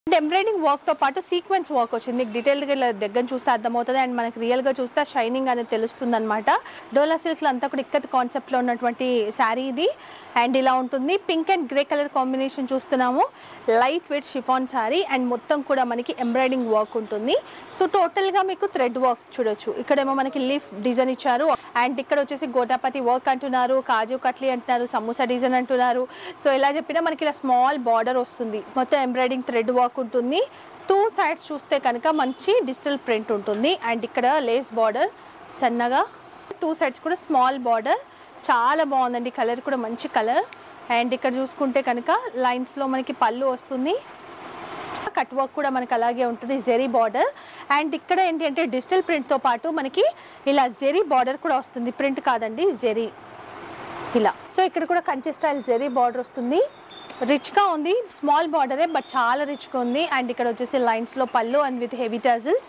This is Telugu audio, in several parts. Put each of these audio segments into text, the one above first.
ఎంబ్రాయిడింగ్ వర్క్ తో పాటు సీక్వెన్స్ వర్క్ వచ్చింది మీకు డీటెయిల్ గా ఇలా దగ్గర చూస్తే అర్థమవుతుంది అండ్ మనకి రియల్ గా చూస్తే షైనింగ్ అనేది తెలుస్తుంది అనమాట డోలా సిల్క్ అంతా కూడా ఇక్కత్ కాన్సెప్ట్ లో ఉన్నటువంటి శారీ ఇది అండ్ ఇలా ఉంటుంది pink and grey colour combination చూస్తున్నాము light weight chiffon sari and మొత్తం కూడా మనకి ఎంబ్రాయిడింగ్ వర్క్ ఉంటుంది సో టోటల్ గా మీకు థ్రెడ్ వర్క్ చూడొచ్చు ఇక్కడేమో మనకి లీఫ్ డిజైన్ ఇచ్చారు అండ్ ఇక్కడ వచ్చేసి గోటాపతి వర్క్ అంటున్నారు కాజు కట్లీ అంటున్నారు సమోసా డిజైన్ అంటున్నారు సో ఇలా చెప్పినా మనకి ఇలా స్మాల్ బార్డర్ వస్తుంది మొత్తం ఎంబ్రాయిడింగ్ థ్రెడ్ వర్క్ ఉంటుంది టూ సైడ్స్ చూస్తే కనుక మంచి డిజిటల్ ప్రింట్ ఉంటుంది అండ్ ఇక్కడ లేస్ బార్డర్ సన్నగా టూ సైడ్స్ కూడా స్మాల్ బార్డర్ చాలా బాగుందండి కలర్ కూడా మంచి కలర్ అండ్ ఇక్కడ చూసుకుంటే కనుక లైన్స్లో మనకి పళ్ళు వస్తుంది కట్ వర్క్ కూడా మనకి అలాగే ఉంటుంది జెరీ బార్డర్ అండ్ ఇక్కడ ఏంటి అంటే డిజిటల్ ప్రింట్తో పాటు మనకి ఇలా జెరీ బార్డర్ కూడా వస్తుంది ప్రింట్ కాదండి జెరీ ఇలా సో ఇక్కడ కూడా కంచి స్టైల్ జెరీ బార్డర్ వస్తుంది రిచ్గా ఉంది స్మాల్ బార్డరే బట్ చాలా రిచ్గా ఉంది అండ్ ఇక్కడ వచ్చేసి లైన్స్లో పళ్ళు and with heavy tassels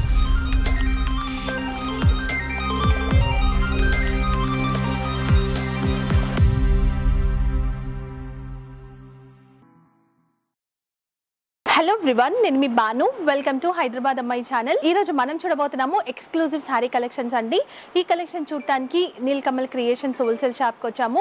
hello everyone నేను మీ బాను వెల్కమ్ టు హైదరాబాద్ అమ్మాయి ఛానల్ ఈ రోజు మనం చూడబోతున్నాము ఎక్స్క్లూజివ్ శారీ కలెక్షన్స్ అండి ఈ కలెక్షన్ చూడటానికి నీల్ కమల్ క్రియేషన్స్ హోల్సేల్ షాప్కి వచ్చాము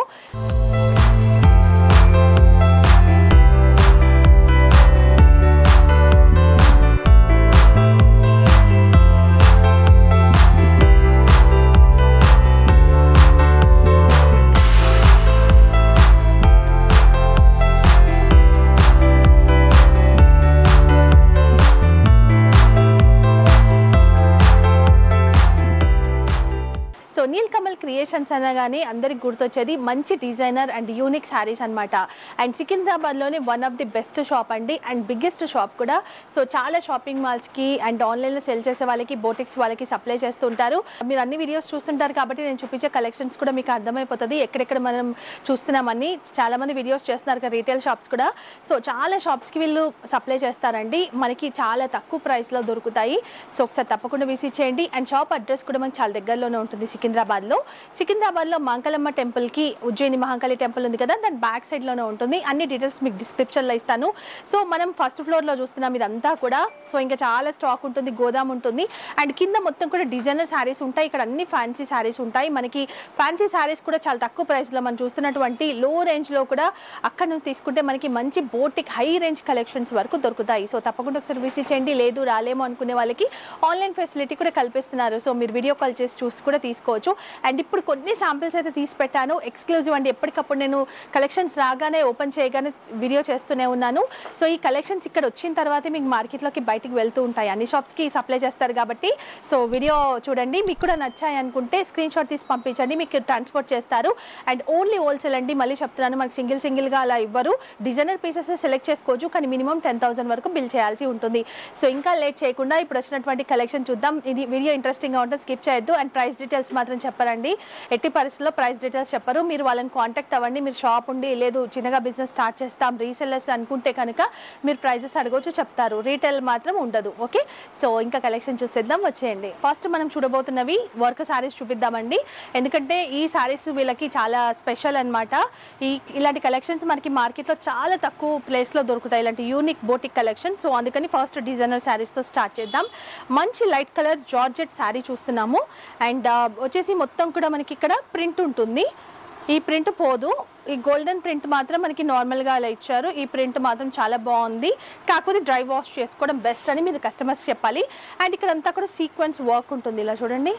సో నీల్ కమల్ క్రియేషన్స్ అనగానే అందరికి గుర్తొచ్చేది మంచి డిజైనర్ అండ్ యూనిక్ శారీస్ అనమాట అండ్ సికింద్రాబాద్లోనే one of the best shop అండి అండ్ బిగ్గెస్ట్ షాప్ కూడా సో చాలా షాపింగ్ మాల్స్కి అండ్ ఆన్లైన్లో సెల్ చేసే వాళ్ళకి బోటిక్స్ వాళ్ళకి సప్లై చేస్తుంటారు మీరు అన్ని వీడియోస్ చూస్తుంటారు కాబట్టి నేను చూపించే కలెక్షన్స్ కూడా మీకు అర్థమైపోతుంది ఎక్కడెక్కడ మనం చూస్తున్నామని చాలా మంది వీడియోస్ చేస్తున్నారు కదా రీటైల్ షాప్స్ కూడా సో చాలా షాప్స్కి వీళ్ళు సప్లై చేస్తారండి మనకి చాలా తక్కువ ప్రైస్లో దొరుకుతాయి సో ఒకసారి తప్పకుండా విజిట్ చేయండి అండ్ షాప్ అడ్రస్ కూడా మనకి చాలా దగ్గరలోనే ఉంటుంది సికింద్రాబాద్లో సికింద్రాబాద్లో మాంకలమ్మ టెంపుల్కి ఉజ్జయిని మహాకాళి టెంపుల్ ఉంది కదా దాని బ్యాక్ సైడ్లోనే ఉంటుంది అన్ని డీటెయిల్స్ మీకు డిస్క్రిప్షన్లో ఇస్తాను సో మనం ఫస్ట్ ఫ్లోర్లో చూస్తున్నాం ఇదంతా కూడా సో ఇంకా చాలా స్టాక్ ఉంటుంది గోదాం ఉంటుంది అండ్ కింద మొత్తం కూడా డిజైనర్ శారీస్ ఉంటాయి ఇక్కడ అన్ని ఫ్యాన్సీ శారీస్ ఉంటాయి మనకి ఫ్యాన్సీ శారీస్ కూడా చాలా తక్కువ ప్రైస్లో మనం చూస్తున్నటువంటి లో రేంజ్లో కూడా అక్కడ నుంచి తీసుకుంటే మనకి మంచి బోటిక్ హై రేంజ్ కలెక్షన్స్ వరకు దొరుకుతాయి సో తప్పకుండా ఒకసారి విజిట్ చేయండి లేదు రాలేమో అనుకునే వాళ్ళకి ఆన్లైన్ ఫెసిలిటీ కూడా కల్పిస్తున్నారు సో మీరు వీడియో కాల్ చేసి చూసి కూడా తీసుకోవచ్చు అండ్ ఇప్పుడు కొన్ని శాంపిల్స్ అయితే తీసి పెట్టాను ఎక్స్క్లూజివ్ అండి ఎప్పటికప్పుడు నేను కలెక్షన్స్ రాగానే ఓపెన్ చేయగానే వీడియో చేస్తూనే ఉన్నాను సో ఈ కలెక్షన్స్ ఇక్కడ వచ్చిన తర్వాతే మీకు మార్కెట్లోకి బయటికి వెళ్తూ ఉంటాయి అన్ని షాప్స్కి సప్లై చేస్తారు కాబట్టి సో వీడియో చూడండి మీకు కూడా నచ్చాయి అనుకుంటే స్క్రీన్ షాట్ తీసి పంపించండి మీకు ట్రాన్స్పోర్ట్ చేస్తారు అండ్ ఓన్లీ హోల్సేల్ అండి మళ్ళీ చెప్తున్నాను మనకి సింగిల్ సింగిల్గా అలా ఇవ్వరు డిజైనర్ పీసెస్ సెలెక్ట్ చేసుకోవచ్చు కానీ మినిమం టెన్ థౌసండ్ వరకు బిల్ చేయాల్సి ఉంటుంది సో ఇంకా లేట్ చేయకుండా ఇప్పుడు వచ్చినటువంటి కలెక్షన్ చూద్దాం ఇది వీడియో ఇంట్రెస్టింగ్గా ఉంటుంది స్కిప్ చేయొద్దు అండ్ ప్రైస్ డీటెయిల్స్ మాత్రం చెప్పరండి ఎట్టి పరిస్థితుల్లో ప్రైస్ డీటెయిల్స్ చెప్పరు మీరు వాళ్ళని కాంటాక్ట్ అవ్వండి మీరు షాప్ ఉండి లేదు చిన్నగా బిజినెస్ స్టార్ట్ చేస్తాం రీసెల్లర్స్ అనుకుంటే కనుక మీరు ప్రైజెస్ అడగవచ్చు చెప్తారు రీటైల్ మాత్రం ఉండదు ఓకే సో ఇంకా కలెక్షన్ చూసేద్దాం వచ్చేయండి ఫస్ట్ మనం చూడబోతున్నవి వర్క్ శారీస్ చూపిద్దామండి ఎందుకంటే ఈ శారీస్ వీళ్ళకి చాలా స్పెషల్ అన్నమాట ఈ ఇలాంటి కలెక్షన్స్ మనకి మార్కెట్లో చాలా తక్కువ ప్లేస్లో దొరుకుతాయి ఇలాంటి యూనిక్ బోటిక్ కలెక్షన్ సో అందుకని ఫస్ట్ డిజైనర్ శారీస్తో స్టార్ట్ చేద్దాం మంచి లైట్ కలర్ జార్జెట్ శారీ చూస్తున్నాము అండ్ వచ్చేసి మొత్తం కూడా మనకి ఇక్కడ ప్రింట్ ఉంటుంది ఈ ప్రింట్ పోదు ఈ గోల్డెన్ ప్రింట్ మాత్రం మనకి నార్మల్గా అలా ఇచ్చారు ఈ ప్రింట్ మాత్రం చాలా బాగుంది కాకపోతే డ్రై వాష్ చేసుకోవడం బెస్ట్ అని మీరు కస్టమర్స్ చెప్పాలి అండ్ ఇక్కడ అంతా కూడా సీక్వెన్స్ వర్క్ ఉంటుంది ఇలా చూడండి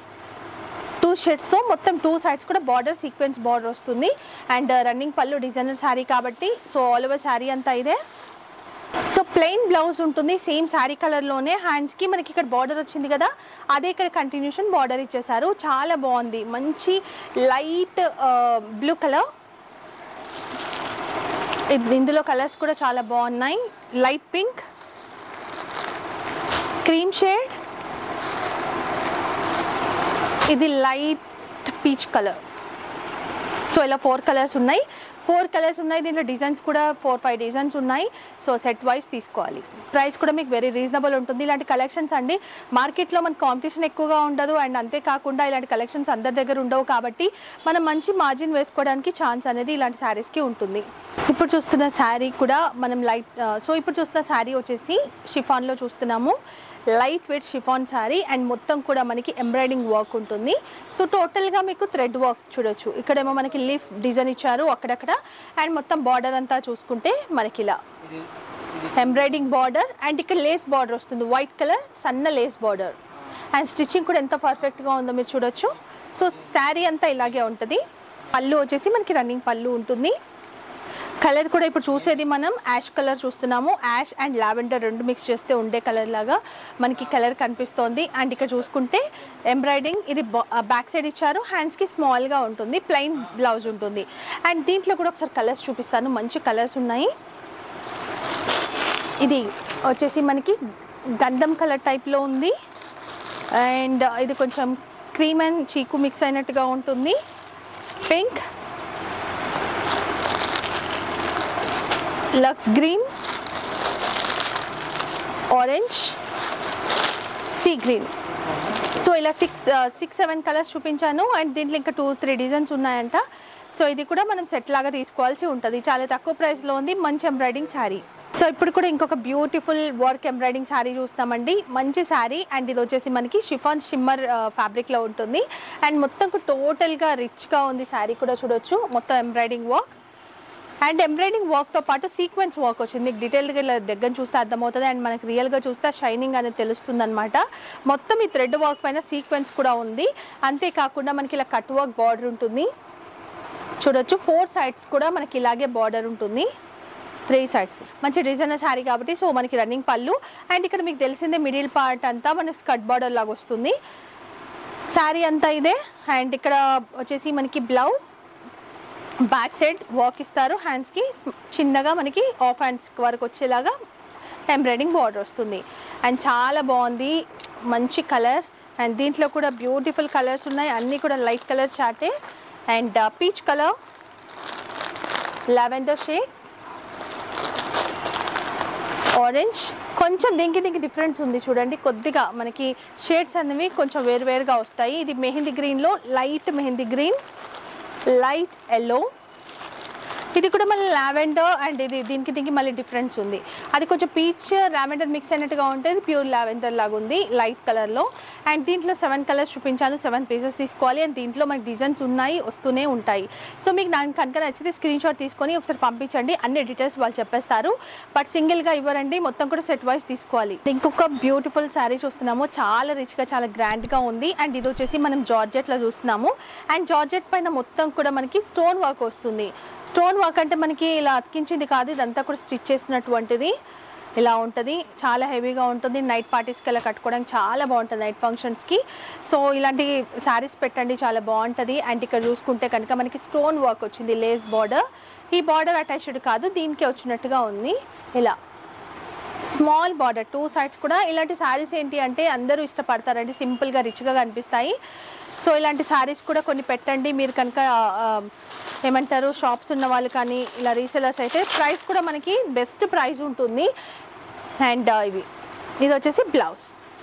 టూ షేడ్స్తో మొత్తం టూ సైడ్స్ కూడా బార్డర్ సీక్వెన్స్ బార్డర్ వస్తుంది అండ్ రన్నింగ్ పళ్ళు డిజైనర్ శారీ కాబట్టి సో ఆల్ ఓవర్ శారీ అంతా ఇదే సో ప్లెయిన్ బ్లౌజ్ ఉంటుంది సేమ్ శారీ కలర్లోనే హ్యాండ్స్కి మనకి ఇక్కడ బార్డర్ వచ్చింది కదా అదే ఇక్కడ కంటిన్యూషన్ బార్డర్ ఇచ్చేసారు చాలా బాగుంది మంచి లైట్ బ్లూ కలర్ ఇందులో కలర్స్ కూడా చాలా బాగున్నాయి లైట్ పింక్ క్రీమ్ షేడ్ ఇది లైట్ పీచ్ కలర్ సో ఇలా ఫోర్ కలర్స్ ఉన్నాయి ఫోర్ కలర్స్ ఉన్నాయి దీంట్లో డిజైన్స్ కూడా ఫోర్ ఫైవ్ డిజైన్స్ ఉన్నాయి సో సెట్ వైజ్ తీసుకోవాలి ప్రైస్ కూడా మీకు వెరీ రీజనబుల్ ఉంటుంది ఇలాంటి కలెక్షన్స్ అండి మార్కెట్లో మన కాంపిటీషన్ ఎక్కువగా ఉండదు అండ్ అంతేకాకుండా ఇలాంటి కలెక్షన్స్ అందరి దగ్గర ఉండవు కాబట్టి మనం మంచి మార్జిన్ వేసుకోవడానికి ఛాన్స్ అనేది ఇలాంటి శారీస్కి ఉంటుంది ఇప్పుడు చూస్తున్న శారీ కూడా మనం లైట్ సో ఇప్పుడు చూస్తున్న శారీ వచ్చేసి షిఫాన్లో చూస్తున్నాము light weight chiffon sari and మొత్తం కూడా మనకి ఎంబ్రాయిడింగ్ వర్క్ ఉంటుంది సో టోటల్గా మీకు థ్రెడ్ వర్క్ చూడొచ్చు ఇక్కడేమో మనకి లీఫ్ డిజైన్ ఇచ్చారు అక్కడక్కడ అండ్ మొత్తం బార్డర్ అంతా చూసుకుంటే మనకి ఇలా ఎంబ్రాయిడింగ్ బార్డర్ అండ్ ఇక్కడ లేస్ బార్డర్ వస్తుంది వైట్ కలర్ సన్న లేస్ బార్డర్ అండ్ స్టిచ్చింగ్ కూడా ఎంత పర్ఫెక్ట్గా ఉందో మీరు చూడొచ్చు సో శారీ అంతా ఇలాగే ఉంటుంది పళ్ళు వచ్చేసి మనకి రన్నింగ్ పళ్ళు ఉంటుంది కలర్ కూడా ఇప్పుడు చూసేది మనం యాష్ కలర్ చూస్తున్నాము యాష్ అండ్ లావెండర్ రెండు మిక్స్ చేస్తే ఉండే కలర్ లాగా మనకి కలర్ కనిపిస్తోంది అండ్ ఇక్కడ చూసుకుంటే ఎంబ్రాయిడింగ్ ఇది బ్యాక్ సైడ్ ఇచ్చారు హ్యాండ్స్కి స్మాల్గా ఉంటుంది ప్లెయిన్ బ్లౌజ్ ఉంటుంది అండ్ దీంట్లో కూడా ఒకసారి కలర్స్ చూపిస్తాను మంచి కలర్స్ ఉన్నాయి ఇది వచ్చేసి మనకి గంధం కలర్ టైప్లో ఉంది అండ్ ఇది కొంచెం క్రీమ్ అండ్ చీకు మిక్స్ అయినట్టుగా ఉంటుంది పింక్ లక్స్ green orange sea green so ఇలా సిక్స్ సిక్స్ సెవెన్ కలర్స్ చూపించాను అండ్ దీంట్లో ఇంకా టూ త్రీ డిజైన్స్ ఉన్నాయంట సో ఇది కూడా మనం సెట్ లాగా తీసుకోవాల్సి ఉంటుంది చాలా తక్కువ ప్రైస్లో ఉంది మంచి ఎంబ్రాయిడింగ్ శారీ సో ఇప్పుడు కూడా ఇంకొక బ్యూటిఫుల్ వర్క్ ఎంబ్రాయిడింగ్ శారీ చూస్తామండి మంచి శారీ అండ్ ఇది వచ్చేసి మనకి షిఫాన్ షిమ్మర్ ఫ్యాబ్రిక్లో ఉంటుంది అండ్ మొత్తం టోటల్గా రిచ్గా ఉంది శారీ కూడా చూడొచ్చు మొత్తం ఎంబ్రాయిడింగ్ వర్క్ అండ్ ఎంబ్రాయిడింగ్ వర్క్తో పాటు సీక్వెన్స్ వర్క్ వచ్చింది మీకు డీటెయిల్గా ఇలా దగ్గర చూస్తే అర్థమవుతుంది అండ్ మనకి రియల్గా చూస్తే షైనింగ్ అనేది తెలుస్తుంది అనమాట మొత్తం ఈ థ్రెడ్ వర్క్ పైన సీక్వెన్స్ కూడా ఉంది అంతేకాకుండా మనకి ఇలా కట్ వర్క్ బార్డర్ ఉంటుంది చూడొచ్చు ఫోర్ సైడ్స్ కూడా మనకి ఇలాగే బార్డర్ ఉంటుంది త్రీ సైడ్స్ మంచి డిజైనర్ శారీ కాబట్టి సో మనకి రన్నింగ్ పళ్ళు అండ్ ఇక్కడ మీకు తెలిసిందే మిడిల్ పార్ట్ అంతా మనకి స్కట్ బార్డర్ లాగా వస్తుంది శారీ అంతా ఇదే అండ్ ఇక్కడ వచ్చేసి మనకి బ్లౌజ్ బ్యాక్ సైడ్ వర్క్ ఇస్తారు హ్యాండ్స్కి చిన్నగా మనకి ఆఫ్ హ్యాండ్స్ వరకు వచ్చేలాగా ఎంబ్రాయిడింగ్ బార్డర్ వస్తుంది అండ్ చాలా బాగుంది మంచి కలర్ అండ్ దీంట్లో కూడా బ్యూటిఫుల్ కలర్స్ ఉన్నాయి అన్నీ కూడా లైట్ కలర్ చాటే and peach colour lavender shade orange కొంచెం దీనికి దీనికి డిఫరెన్స్ ఉంది చూడండి కొద్దిగా మనకి షేడ్స్ అనేవి కొంచెం వేరువేరుగా వస్తాయి ఇది మెహందీ గ్రీన్లో light mehndi green light yellow ఇది కూడా మళ్ళీ లావెండర్ అండ్ ఇది దీనికి దీనికి మళ్ళీ డిఫరెన్స్ ఉంది అది కొంచెం పీచ్ లావెండర్ మిక్స్ అయినట్టుగా ఉంటుంది ప్యూర్ లావెండర్ లాగా ఉంది లైట్ కలర్లో అండ్ దీంట్లో సెవెన్ కలర్స్ చూపించాను సెవెన్ పీసెస్ తీసుకోవాలి అండ్ దీంట్లో మనకి డిజైన్స్ ఉన్నాయి వస్తూనే ఉంటాయి సో మీకు నాకు కనుక నచ్చితే స్క్రీన్ షాట్ తీసుకొని ఒకసారి పంపించండి అన్ని డీటెయిల్స్ వాళ్ళు చెప్పేస్తారు బట్ సింగిల్గా ఇవ్వరండి మొత్తం కూడా సెట్ వైజ్ తీసుకోవాలి ఇంకొక బ్యూటిఫుల్ శారీ చూస్తున్నాము చాలా రిచ్గా చాలా గ్రాండ్గా ఉంది అండ్ ఇది వచ్చేసి మనం జార్జెట్లో చూస్తున్నాము అండ్ జార్జెట్ పైన మొత్తం కూడా మనకి స్టోన్ వర్క్ వస్తుంది స్టోన్ వర్క్ అంటే మనకి ఇలా అతికించింది కాదు ఇదంతా కూడా స్టిచ్ చేసినటువంటిది ఇలా ఉంటుంది చాలా హెవీగా ఉంటుంది నైట్ పార్టీస్కి ఇలా కట్టుకోవడానికి చాలా బాగుంటుంది నైట్ ఫంక్షన్స్కి సో ఇలాంటి శారీస్ పెట్టండి చాలా బాగుంటుంది అండ్ ఇక్కడ చూసుకుంటే కనుక మనకి స్టోన్ వర్క్ వచ్చింది లేస్ బార్డర్ ఈ బార్డర్ అటాచ్డ్ కాదు దీనికే వచ్చినట్టుగా ఉంది ఇలా స్మాల్ బార్డర్ టూ సైడ్స్ కూడా ఇలాంటి శారీస్ ఏంటి అంటే అందరూ ఇష్టపడతారండి సింపుల్గా రిచ్గా కనిపిస్తాయి సో ఇలాంటి శారీస్ కూడా కొన్ని పెట్టండి మీరు కనుక ఆ, ఏమంటారు షాప్స్ ఉన్న వాళ్ళు కానీ ఇలా రీసెలర్స్ అయితే ప్రైస్ కూడా మనకి బెస్ట్ ప్రైస్ ఉంటుంది అండ్ ఇవి ఇది వచ్చేసి బ్లౌజ్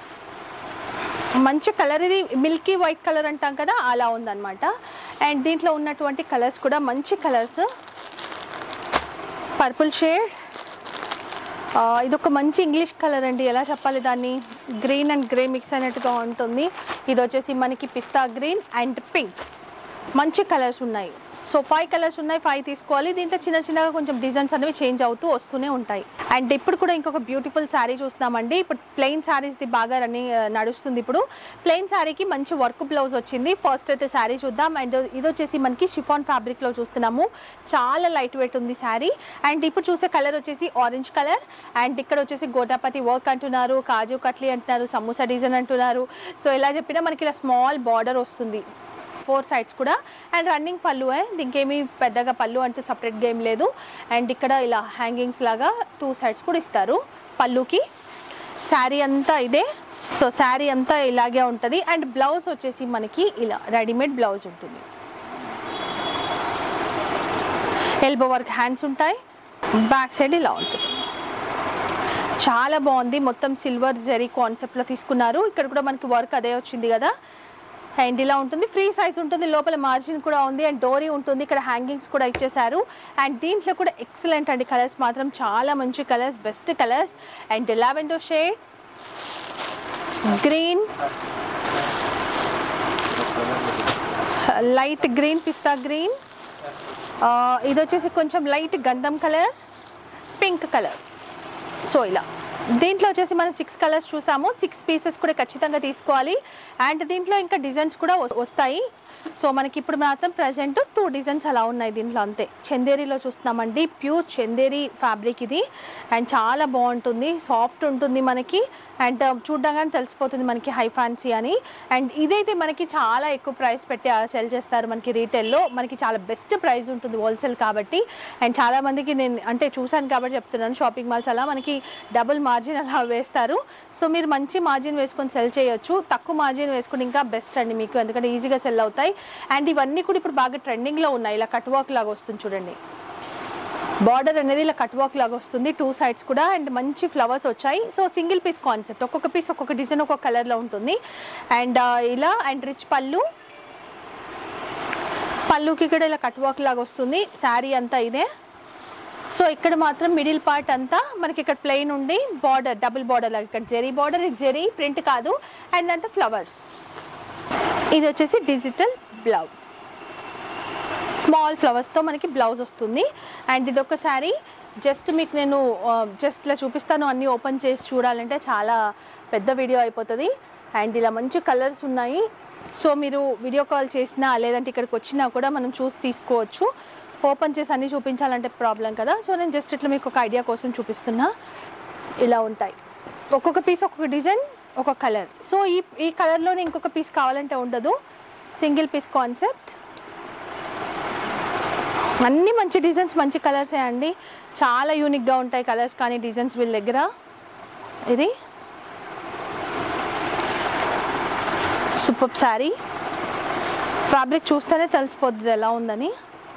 మంచి కలర్ ఇది మిల్కీ వైట్ కలర్ అంటాం కదా అలా ఉందన్నమాట అండ్ దీంట్లో ఉన్నటువంటి కలర్స్ కూడా మంచి కలర్స్ పర్పుల్ షేడ్ ఇది ఒక మంచి ఇంగ్లీష్ కలర్ అండి ఎలా చెప్పాలి దాన్ని గ్రీన్ అండ్ గ్రే మిక్స్ అయినట్టుగా ఉంటుంది ఇది వచ్చేసి మనకి పిస్తా గ్రీన్ అండ్ పింక్ మంచి కలర్స్ ఉన్నాయి సో ఫైవ్ కలర్స్ ఉన్నాయి ఫైవ్ తీసుకోవాలి దీంట్లో చిన్న చిన్నగా కొంచెం డిజైన్స్ అనేవి చేంజ్ అవుతూ వస్తూనే ఉంటాయి అండ్ ఇప్పుడు కూడా ఇంకొక బ్యూటిఫుల్ శారీ చూస్తామండి ఇప్పుడు ప్లెయిన్ శారీస్ది బాగా రన్నింగ్ నడుస్తుంది ఇప్పుడు ప్లెయిన్ శారీకి మంచి వర్క్ బ్లౌజ్ వచ్చింది ఫస్ట్ అయితే శారీ చూద్దాం అండ్ ఇది వచ్చేసి మనకి షిఫాన్ ఫ్యాబ్రిక్లో చూస్తున్నాము చాలా లైట్ వెయిట్ ఉంది శారీ అండ్ ఇప్పుడు చూసే కలర్ వచ్చేసి ఆరెంజ్ కలర్ అండ్ ఇక్కడ వచ్చేసి గోటాపతి వర్క్ అంటున్నారు కాజు కట్లీ అంటున్నారు సమోసా డిజైన్ అంటున్నారు సో ఎలా చెప్పినా మనకి ఇలా స్మాల్ బార్డర్ వస్తుంది ఫోర్ సైడ్స్ కూడా అండ్ రన్నింగ్ పళ్ళు ఇంకేమీ పెద్దగా పళ్ళు అంటూ సపరేట్గా ఏం లేదు అండ్ ఇక్కడ ఇలా హ్యాంగింగ్స్ లాగా టూ సైడ్స్ కూడా ఇస్తారు పళ్ళుకి శారీ అంతా ఇదే సో శారీ అంతా ఇలాగే ఉంటుంది అండ్ బ్లౌజ్ వచ్చేసి మనకి ఇలా రెడీమేడ్ బ్లౌజ్ ఉంటుంది ఎల్బో వర్క్ హ్యాండ్స్ ఉంటాయి బ్యాక్ సైడ్ ఇలా ఉంటుంది చాలా బాగుంది మొత్తం సిల్వర్ జరీ కాన్సెప్ట్లో తీసుకున్నారు ఇక్కడ కూడా మనకి వర్క్ అదే వచ్చింది కదా అండ్ ఇలా ఉంటుంది ఫ్రీ సైజ్ ఉంటుంది లోపల మార్జిన్ కూడా ఉంది అండ్ డోరీ ఉంటుంది ఇక్కడ హ్యాంగింగ్స్ కూడా ఇచ్చేసారు అండ్ దీంట్లో కూడా ఎక్సలెంట్ అండి కలర్స్ మాత్రం చాలా మంచి colours best colours and lavender shade green light green పిస్తా గ్రీన్ ఇది వచ్చేసి కొంచెం లైట్ గంధం కలర్ పింక్ కలర్ సో ఇలా దీంట్లో వచ్చేసి మనం సిక్స్ కలర్స్ చూసాము సిక్స్ పీసెస్ కూడా ఖచ్చితంగా తీసుకోవాలి అండ్ దీంట్లో ఇంకా డిజైన్స్ కూడా వస్- వస్తాయి సో మనకి ఇప్పుడు మాత్రం ప్రజెంట్ టూ డిజైన్స్ అలా ఉన్నాయి దీంట్లో అంతే చందేరిలో చూస్తున్నామండి ప్యూర్ చందేరి ఫ్యాబ్రిక్ ఇది అండ్ చాలా బాగుంటుంది సాఫ్ట్ ఉంటుంది మనకి అండ్ చూడగానే తెలిసిపోతుంది మనకి హై ఫ్యాన్సీ అని అండ్ ఇదైతే మనకి చాలా ఎక్కువ ప్రైస్ పెట్టి సెల్ చేస్తారు మనకి రీటైల్లో మనకి చాలా బెస్ట్ ప్రైస్ ఉంటుంది హోల్సేల్ కాబట్టి అండ్ చాలా మందికి నేను అంటే చూశాను కాబట్టి చెప్తున్నాను షాపింగ్ మాల్స్ అలా మనకి డబుల్ మార్జిన్ అలా వేస్తారు సో మీరు మంచి మార్జిన్ వేసుకొని సెల్ చేయొచ్చు తక్కువ మార్జిన్ వేసుకుని ఇంకా బెస్ట్ అండి మీకు ఎందుకంటే ఈజీగా సెల్ అవుతాయి అండ్ ఇవన్నీ కూడా ఇప్పుడు బాగా ట్రెండింగ్లో ఉన్నాయి ఇలా కట్ వర్క్ లాగా వస్తుంది చూడండి బార్డర్ అనేది ఇలా కట్ వర్క్ లాగా వస్తుంది టూ సైడ్స్ కూడా అండ్ మంచి ఫ్లవర్స్ వచ్చాయి సో సింగిల్ పీస్ కాన్సెప్ట్ ఒక్కొక్క పీస్ ఒక్కొక్క డిజైన్ ఒక్కొక్క కలర్లో ఉంటుంది అండ్ ఇలా అండ్ రిచ్ పళ్ళు పళ్ళుకి కూడా ఇలా కట్ వర్క్ లాగా వస్తుంది శారీ అంతా ఇదే సో ఇక్కడ మాత్రం మిడిల్ పార్ట్ అంతా మనకి ఇక్కడ ప్లెయిన్ ఉండి బార్డర్ డబుల్ బార్డర్ లాగా ఇక్కడ జెరీ బార్డర్ ఇది జెరీ ప్రింట్ కాదు అండ్ అంతా ఫ్లవర్స్ ఇది వచ్చేసి డిజిటల్ బ్లౌజ్ స్మాల్ ఫ్లవర్స్తో మనకి బ్లౌజ్ వస్తుంది అండ్ ఇది ఒక శారీ జస్ట్ మీకు నేను జస్ట్ ఇలా చూపిస్తాను అన్నీ ఓపెన్ చేసి చూడాలంటే చాలా పెద్ద వీడియో అయిపోతుంది అండ్ ఇలా మంచి కలర్స్ ఉన్నాయి సో మీరు వీడియో కాల్ చేసినా లేదంటే ఇక్కడికి వచ్చినా కూడా మనం చూసి తీసుకోవచ్చు ఓపెన్ చేసి అన్నీ చూపించాలంటే ప్రాబ్లం కదా సో నేను జస్ట్ ఇట్లా మీకు ఒక ఐడియా కోసం చూపిస్తున్నా ఇలా ఉంటాయి ఒక్కొక్క పీస్ ఒక్కొక్క డిజైన్ ఒక కలర్ సో ఈ ఈ కలర్లోనే ఇంకొక పీస్ కావాలంటే ఉండదు సింగిల్ పీస్ కాన్సెప్ట్ అన్ని మంచి డిజైన్స్ మంచి కలర్సే అండి చాలా యూనిక్గా ఉంటాయి కలర్స్ కానీ డిజైన్స్ వీళ్ళ దగ్గర ఇది సూపర్ శారీ ఫ్యాబ్రిక్ చూస్తేనే తెలిసిపోతుంది ఎలా ఉందని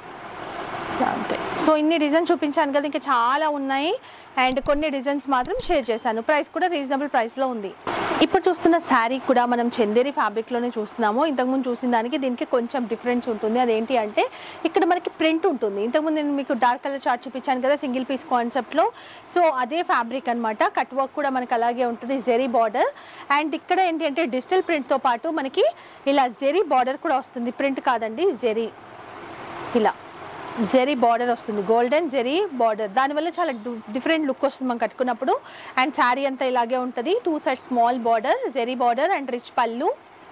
అంతే సో ఇన్ని డిజైన్స్ చూపించాను కదా ఇంకా చాలా ఉన్నాయి అండ్ కొన్ని డిజైన్స్ మాత్రం షేర్ చేశాను ప్రైస్ కూడా రీజనబుల్ ప్రైస్లో ఉంది ఇప్పుడు చూస్తున్న శారీ కూడా మనం చందేరి ఫ్యాబ్రిక్లోనే చూస్తున్నాము ఇంతకుముందు చూసిన దానికి దీనికి కొంచెం డిఫరెన్స్ ఉంటుంది అదేంటి అంటే ఇక్కడ మనకి ప్రింట్ ఉంటుంది ఇంతకుముందు నేను మీకు డార్క్ కలర్ చార్ట్ చూపించాను కదా సింగిల్ పీస్ కాన్సెప్ట్లో సో అదే ఫ్యాబ్రిక్ అనమాట కట్ వర్క్ కూడా మనకి అలాగే ఉంటుంది జెరీ బార్డర్ అండ్ ఇక్కడ ఏంటి అంటే డిజిటల్ ప్రింట్తో పాటు మనకి ఇలా జెరీ బార్డర్ కూడా వస్తుంది ప్రింట్ కాదండి జెరీ ఇలా జెరీ బార్డర్ వస్తుంది గోల్డెన్ జెరీ బార్డర్ దానివల్ల చాలా డిఫరెంట్ లుక్ వస్తుంది మనం కట్టుకున్నప్పుడు అండ్ శారీ అంతా ఇలాగే ఉంటుంది two side small border zari border and rich పళ్ళు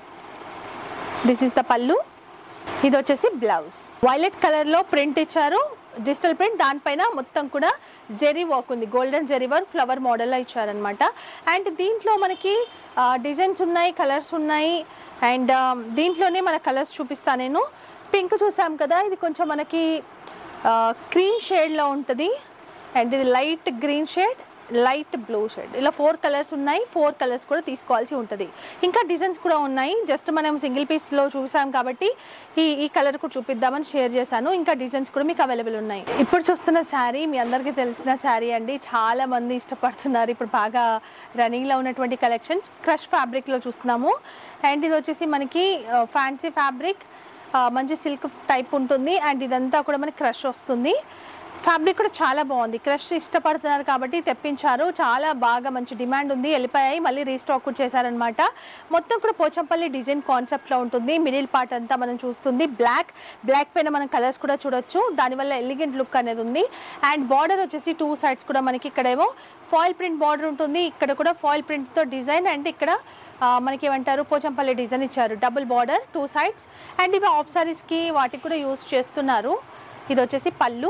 దిస్ ఇస్ ద పళ్ళు ఇది వచ్చేసి బ్లౌజ్ వైలెట్ కలర్లో ప్రింట్ ఇచ్చారు డిజిటల్ ప్రింట్ దానిపైన మొత్తం కూడా జెరీ వర్క్ ఉంది గోల్డెన్ జెరీ వర్క్ ఫ్లవర్ మోడల్లో ఇచ్చారనమాట అండ్ దీంట్లో మనకి డిజైన్స్ ఉన్నాయి కలర్స్ ఉన్నాయి అండ్ దీంట్లోనే మన కలర్స్ చూపిస్తాను నేను పింక్ చూసాం కదా ఇది కొంచెం మనకి క్రీమ్ షేడ్లో ఉంటుంది అండ్ ఇది light green shade light blue shade ఇలా ఫోర్ కలర్స్ ఉన్నాయి ఫోర్ కలర్స్ కూడా తీసుకోవాల్సి ఉంటుంది ఇంకా డిజైన్స్ కూడా ఉన్నాయి జస్ట్ మనం సింగిల్ పీస్లో చూసాం కాబట్టి ఈ ఈ కలర్ కూడా చూపిద్దామని షేర్ చేశాను ఇంకా డిజైన్స్ కూడా మీకు అవైలబుల్ ఉన్నాయి ఇప్పుడు చూస్తున్న శారీ మీ అందరికీ తెలిసిన శారీ అండి చాలా మంది ఇష్టపడుతున్నారు ఇప్పుడు బాగా రన్నింగ్లో ఉన్నటువంటి కలెక్షన్స్ క్రష్ ఫ్యాబ్రిక్లో చూస్తున్నాము అండ్ ఇది వచ్చేసి మనకి ఫ్యాన్సీ ఫ్యాబ్రిక్ మంచి సిల్క్ టైప్ ఉంటుంది అండ్ ఇదంతా కూడా మనకి క్రష్ వస్తుంది ఫ్యాబ్రిక్ కూడా చాలా బాగుంది క్రష్ ఇష్టపడుతున్నారు కాబట్టి తెప్పించారు చాలా బాగా మంచి డిమాండ్ ఉంది వెళ్ళిపోయాయి మళ్ళీ రీస్టాక్ కూడా చేశారనమాట మొత్తం కూడా పోచంపల్లి డిజైన్ కాన్సెప్ట్లో ఉంటుంది మిడిల్ పార్ట్ అంతా మనం చూస్తుంది బ్లాక్ బ్లాక్ పైన మనం కలర్స్ కూడా చూడొచ్చు దానివల్ల ఎలిగెంట్ లుక్ అనేది ఉంది అండ్ బార్డర్ వచ్చేసి టూ సైడ్స్ కూడా మనకి ఇక్కడేమో ఫాయిల్ ప్రింట్ బార్డర్ ఉంటుంది ఇక్కడ కూడా ఫాయిల్ ప్రింట్తో డిజైన్ అండ్ ఇక్కడ ఆ, మనకి ఏమంటారు పోచంపల్లి డిజైన్ ఇచ్చారు double border two sides and ఇవి ఆఫ్ సారీస్కి వాటికి కూడా యూస్ చేస్తున్నారు ఇది వచ్చేసి పళ్ళు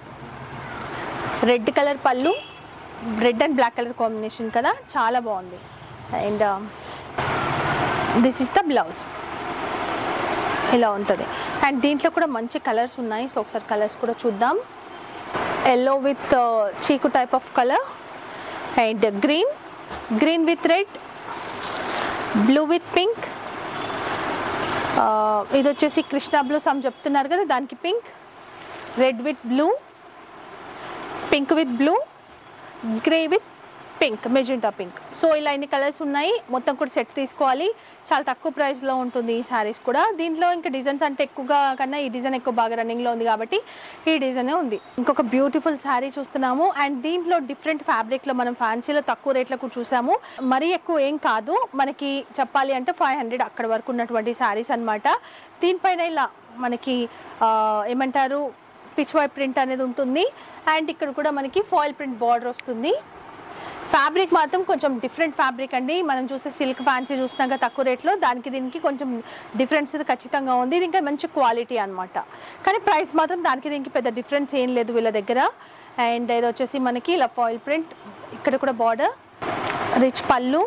రెడ్ కలర్ పళ్ళు red and black colour combination కదా చాలా బాగుంది and this is the blouse ఇలా ఉంటుంది అండ్ దీంట్లో కూడా మంచి కలర్స్ ఉన్నాయి సో ఒకసారి కలర్స్ కూడా చూద్దాం ఎల్లో విత్ చీకు type of colour and green green with red blue with pink ఇది వచ్చేసి కృష్ణ బ్లూ సమ్ చెప్తున్నారు కదా దానికి pink red with blue pink with blue grey with pink magenta pink so ఇలా ఇన్ని కలర్స్ ఉన్నాయి మొత్తం కూడా సెట్ తీసుకోవాలి చాలా తక్కువ ప్రైస్లో ఉంటుంది ఈ శారీస్ కూడా దీంట్లో ఇంకా డిజైన్స్ అంటే ఎక్కువగా కన్నా ఈ డిజైన్ ఎక్కువ బాగా రన్నింగ్లో ఉంది కాబట్టి ఈ డిజైనే ఉంది ఇంకొక బ్యూటిఫుల్ శారీ చూస్తున్నాము అండ్ దీంట్లో డిఫరెంట్ ఫ్యాబ్రిక్లో మనం ఫ్యాన్సీలో తక్కువ రేట్లకు చూసాము మరీ ఎక్కువ ఏం కాదు మనకి చెప్పాలి అంటే ఫైవ్ హండ్రెడ్ అక్కడ వరకు ఉన్నటువంటి శారీస్ అన్నమాట దీనిపైన ఇలా మనకి ఆ, ఏమంటారు పిచ్ వై ప్రింట్ అనేది ఉంటుంది అండ్ ఇక్కడ కూడా మనకి ఫాయిల్ ప్రింట్ బార్డర్ వస్తుంది ఫ్యాబ్రిక్ మాత్రం కొంచెం డిఫరెంట్ ఫ్యాబ్రిక్ అండి మనం చూసే సిల్క్ ఫ్యాన్సీ చూసినాక తక్కువ రేట్లో దానికి దీనికి కొంచెం డిఫరెన్స్ ఇది ఖచ్చితంగా ఉంది ఇది ఇంకా మంచి క్వాలిటీ అన్నమాట కానీ ప్రైస్ మాత్రం దానికి దీనికి పెద్ద డిఫరెన్స్ ఏం లేదు వీళ్ళ దగ్గర అండ్ ఇది వచ్చేసి మనకి ఇలా ఫాయిల్ ప్రింట్ ఇక్కడ కూడా బార్డర్ రిచ్ పళ్ళు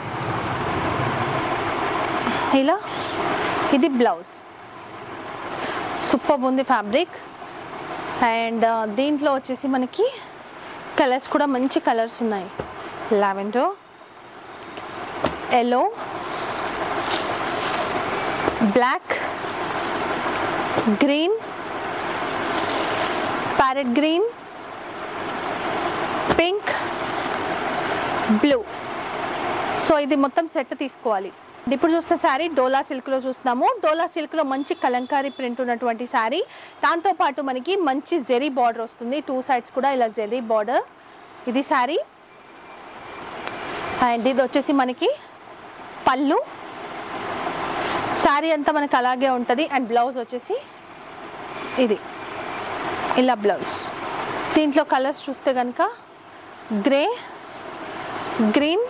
ఇలా ఇది బ్లౌజ్ సూపర్ ఉంది ఫ్యాబ్రిక్ అండ్ దీంట్లో వచ్చేసి మనకి కలర్స్ కూడా మంచి కలర్స్ ఉన్నాయి lavender yellow black green parrot green pink blue so ఇది మొత్తం సెట్ తీసుకోవాలి ఇప్పుడు చూస్తే శారీ డోలా సిల్క్లో చూస్తున్నాము డోలా సిల్క్లో మంచి కలంకారీ ప్రింట్ ఉన్నటువంటి శారీ దాంతోపాటు మనకి మంచి జెరీ బార్డర్ వస్తుంది టూ సైడ్స్ కూడా ఇలా జెరీ బార్డర్ ఇది శారీ అండ్ ఇది వచ్చేసి మనకి పళ్ళు శారీ అంతా మనకి అలాగే ఉంటుంది అండ్ బ్లౌజ్ వచ్చేసి ఇది ఇలా బ్లౌజ్ దీంట్లో కలర్స్ చూస్తే కనుక grey green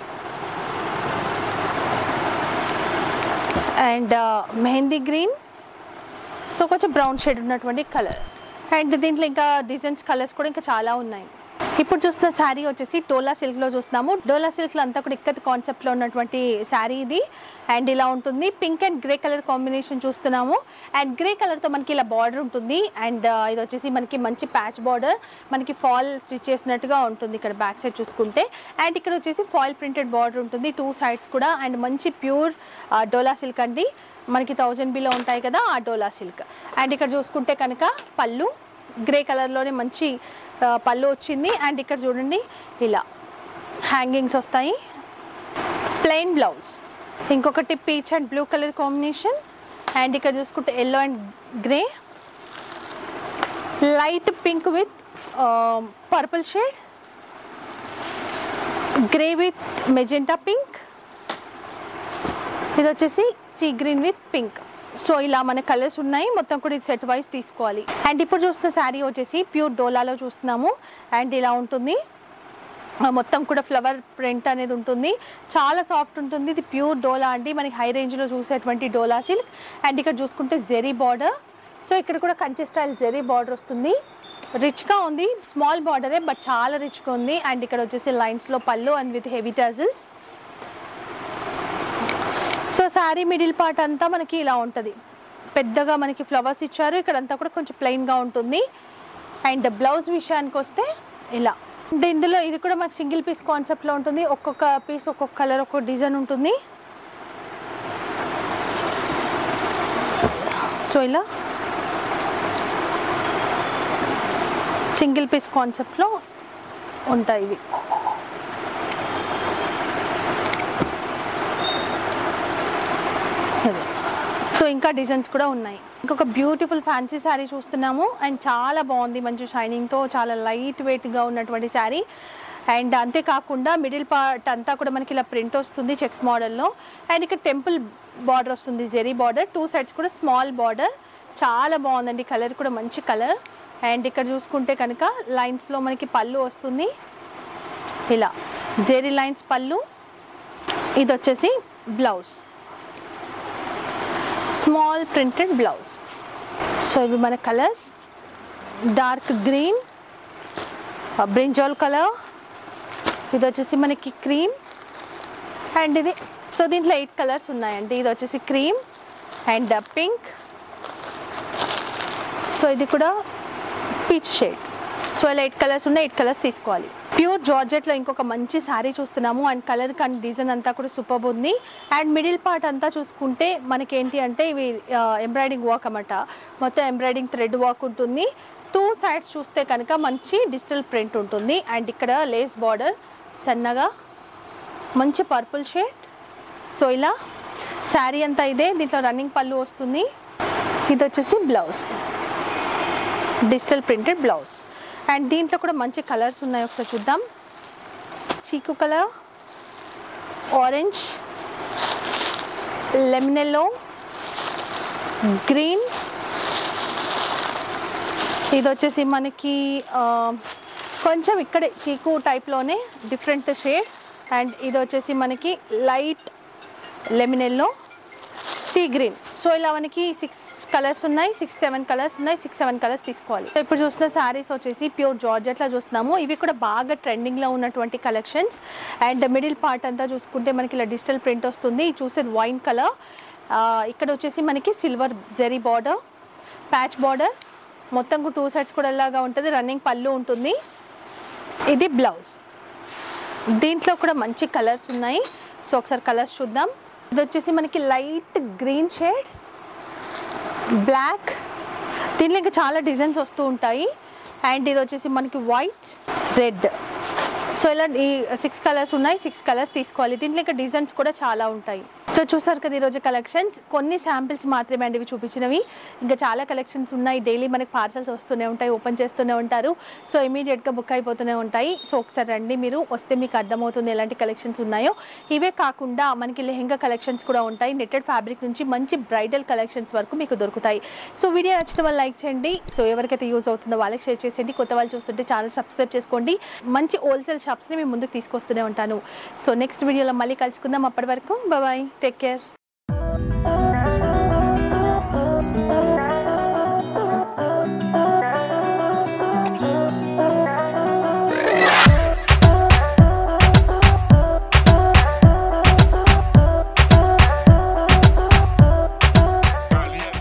and mehndi green so కొంచెం బ్రౌన్ షేడ్ ఉన్నటువంటి కలర్ అండ్ దీంట్లో ఇంకా డిజైన్స్ కలర్స్ కూడా ఇంకా చాలా ఉన్నాయి ఇప్పుడు చూస్తున్న శారీ వచ్చేసి డోలా సిల్క్లో చూస్తున్నాము డోలా సిల్క్లో అంతా కూడా ఇక్కత్ కాన్సెప్ట్లో ఉన్నటువంటి శారీ ఇది అండ్ ఇలా ఉంటుంది pink and grey colour combination చూస్తున్నాము అండ్ గ్రే కలర్తో మనకి ఇలా బార్డర్ ఉంటుంది అండ్ ఇది వచ్చేసి మనకి మంచి ప్యాచ్ బార్డర్ మనకి ఫాల్ స్టిచ్ చేసినట్టుగా ఉంటుంది ఇక్కడ బ్యాక్ సైడ్ చూసుకుంటే అండ్ ఇక్కడ వచ్చేసి ఫాయిల్ ప్రింటెడ్ బార్డర్ ఉంటుంది టూ సైడ్స్ కూడా అండ్ మంచి ప్యూర్ డోలా సిల్క్ అండి మనకి థౌజండ్ బిలో ఉంటాయి కదా ఆ డోలా సిల్క్ అండ్ ఇక్కడ చూసుకుంటే కనుక పళ్ళు గ్రే కలర్లోనే మంచి ఆ, పళ్ళు వచ్చింది అండ్ ఇక్కడ చూడండి ఇలా హ్యాంగింగ్స్ వస్తాయి ప్లెయిన్ బ్లౌజ్ ఇంకొకటి peach and blue colour combination and ఇక్కడ చూసుకుంటే yellow and grey light pink with purple shade grey with magenta pink ఇది వచ్చేసి sea green with pink so ఇలా మన కలర్స్ ఉన్నాయి మొత్తం కూడా ఇది సెట్ వైజ్ తీసుకోవాలి అండ్ ఇప్పుడు చూస్తున్న శారీ వచ్చేసి ప్యూర్ డోలాలో చూస్తున్నాము అండ్ ఇలా ఉంటుంది ఆ, మొత్తం కూడా ఫ్లవర్ ప్రింట్ అనేది ఉంటుంది చాలా సాఫ్ట్ ఉంటుంది ఇది ప్యూర్ డోలా అండి మనకి హై రేంజ్లో చూసేటువంటి డోలా సిల్క్ అండ్ ఇక్కడ చూసుకుంటే జెరీ బార్డర్ సో ఇక్కడ కూడా కంచి స్టైల్ జెరీ బార్డర్ వస్తుంది రిచ్గా ఉంది స్మాల్ బార్డరే బట్ చాలా రిచ్గా ఉంది అండ్ ఇక్కడ వచ్చేసి లైన్స్లో పళ్ళు and with heavy tassels so sari middle part అంతా మనకి ఇలా ఉంటుంది పెద్దగా మనకి ఫ్లవర్స్ ఇచ్చారు ఇక్కడ అంతా కూడా కొంచెం ప్లెయిన్గా ఉంటుంది అండ్ బ్లౌజ్ విషయానికి వస్తే ఇలా అంటే ఇందులో ఇది కూడా మనకి సింగిల్ పీస్ కాన్సెప్ట్లో ఉంటుంది ఒక్కొక్క పీస్ ఒక్కొక్క కలర్ ఒక్కొక్క డిజైన్ ఉంటుంది సో ఇలా సింగిల్ పీస్ కాన్సెప్ట్లో ఉంటాయి ఇవి అదే. సో ఇంకా డిజైన్స్ కూడా ఉన్నాయి ఇంకొక బ్యూటిఫుల్ ఫ్యాన్సీ శారీ చూస్తున్నాము అండ్ చాలా బాగుంది మంచి షైనింగ్తో చాలా లైట్ వెయిట్గా ఉన్నటువంటి శారీ అండ్ అంతేకాకుండా మిడిల్ పార్ట్ అంతా కూడా మనకి ఇలా ప్రింట్ వస్తుంది చెక్స్ మోడల్లో అండ్ ఇక్కడ టెంపుల్ బార్డర్ వస్తుంది జెరీ బార్డర్ టూ సైడ్స్ కూడా స్మాల్ బార్డర్ చాలా బాగుందండి కలర్ కూడా మంచి కలర్ అండ్ ఇక్కడ చూసుకుంటే కనుక లైన్స్లో మనకి పళ్ళు వస్తుంది ఇలా జెరీ లైన్స్ పళ్ళు ఇది వచ్చేసి blouse small printed blouse so ఇవి మన colours dark green brinjal colour ఇది వచ్చేసి మనకి క్రీమ్ అండ్ ఇది సో దీంట్లో ఎయిట్ కలర్స్ ఉన్నాయండి ఇది వచ్చేసి క్రీమ్ అండ్ పింక్ సో ఇది కూడా పీచ్ షేడ్ సో ఇలా ఎయిట్ కలర్స్ ఉన్నాయి ఎయిట్ కలర్స్ తీసుకోవాలి ప్యూర్ జార్జెట్లో ఇంకొక మంచి శారీ చూస్తున్నాము అండ్ కలర్ కానీ డిజైన్ అంతా కూడా సూపర్ ఉంది అండ్ మిడిల్ పార్ట్ అంతా చూసుకుంటే మనకి ఏంటి అంటే ఇవి ఎంబ్రాయిడింగ్ వర్క్ అన్నమాట మొత్తం ఎంబ్రాయిడింగ్ థ్రెడ్ వర్క్ ఉంటుంది టూ సైడ్స్ చూస్తే కనుక మంచి డిజిటల్ ప్రింట్ ఉంటుంది అండ్ ఇక్కడ లేస్ బార్డర్ సన్నగా మంచి పర్పుల్ షేడ్ సో ఇలా శారీ అంతా ఇదే దీంట్లో రన్నింగ్ పళ్ళు వస్తుంది ఇది వచ్చేసి blouse digital printed blouse and దీంట్లో కూడా మంచి కలర్స్ ఉన్నాయి ఒకసారి చూద్దాం చీకు కలర్ ఆరెంజ్ లెమినెల్లో గ్రీన్ ఇది వచ్చేసి మనకి ఆ, కొంచెం ఇక్కడే చీకు టైప్లోనే డిఫరెంట్ షేడ్ అండ్ ఇది వచ్చేసి మనకి లైట్ లెమినెల్లో సీ గ్రీన్ సో ఇలా మనకి సిక్స్ కలర్స్ ఉన్నాయి సిక్స్ సెవెన్ కలర్స్ ఉన్నాయి సిక్స్ సెవెన్ కలర్స్ తీసుకోవాలి సో ఇప్పుడు చూస్తున్న శారీస్ వచ్చేసి ప్యూర్ జార్జెట్లో చూస్తున్నాము ఇవి కూడా బాగా ట్రెండింగ్లో ఉన్నటువంటి కలెక్షన్స్ అండ్ మిడిల్ పార్ట్ అంతా చూసుకుంటే మనకి ఇలా డిజిటల్ ప్రింట్ వస్తుంది ఇది చూసేది వైన్ కలర్ ఇక్కడ వచ్చేసి మనకి silver zari border patch border మొత్తం టూ సైడ్స్ కూడా ఇలాగా ఉంటుంది రన్నింగ్ పళ్ళు ఉంటుంది ఇది బ్లౌజ్ దీంట్లో కూడా మంచి కలర్స్ ఉన్నాయి సో ఒకసారి కలర్స్ చూద్దాం ఇది వచ్చేసి మనకి లైట్ గ్రీన్ షేడ్ బ్లాక్ దీంట్లో ఇంకా చాలా డిజైన్స్ వస్తూ ఉంటాయి అండ్ ఇది వచ్చేసి మనకి వైట్ రెడ్ సో ఇలా ఈ సిక్స్ కలర్స్ ఉన్నాయి సిక్స్ కలర్స్ తీసుకోవాలి దీంట్లో ఇంకా డిజైన్స్ కూడా చాలా ఉంటాయి సో చూసారు కదా ఈరోజు కలెక్షన్స్ కొన్ని శాంపిల్స్ మాత్రమే అండి ఇవి చూపించినవి ఇంకా చాలా కలెక్షన్స్ ఉన్నాయి డైలీ మనకి పార్సల్స్ వస్తూనే ఉంటాయి ఓపెన్ చేస్తూనే ఉంటారు సో ఇమీడియట్గా బుక్ అయిపోతూనే ఉంటాయి సో ఒకసారి రండి మీరు వస్తే మీకు అర్థమవుతుంది ఎలాంటి కలెక్షన్స్ ఉన్నాయో ఇవే కాకుండా మనకి లెహెంగా కలెక్షన్స్ కూడా ఉంటాయి నెట్టెడ్ ఫ్యాబ్రిక్ నుంచి మంచి బ్రైడల్ కలెక్షన్స్ వరకు మీకు దొరుకుతాయి సో వీడియో నచ్చిన వాళ్ళు లైక్ చేయండి సో ఎవరికైతే యూజ్ అవుతుందో వాళ్ళకి షేర్ చేసేయండి కొత్త వాళ్ళు చూస్తుంటే ఛానల్ సబ్స్క్రైబ్ చేసుకోండి మంచి హోల్సేల్ షాప్స్ని మేము ముందుకు తీసుకొస్తూనే ఉంటాను సో నెక్స్ట్ వీడియోలో మళ్ళీ కలుసుకుందాం అప్పటి వరకు బాయ్ టేక్ కేర్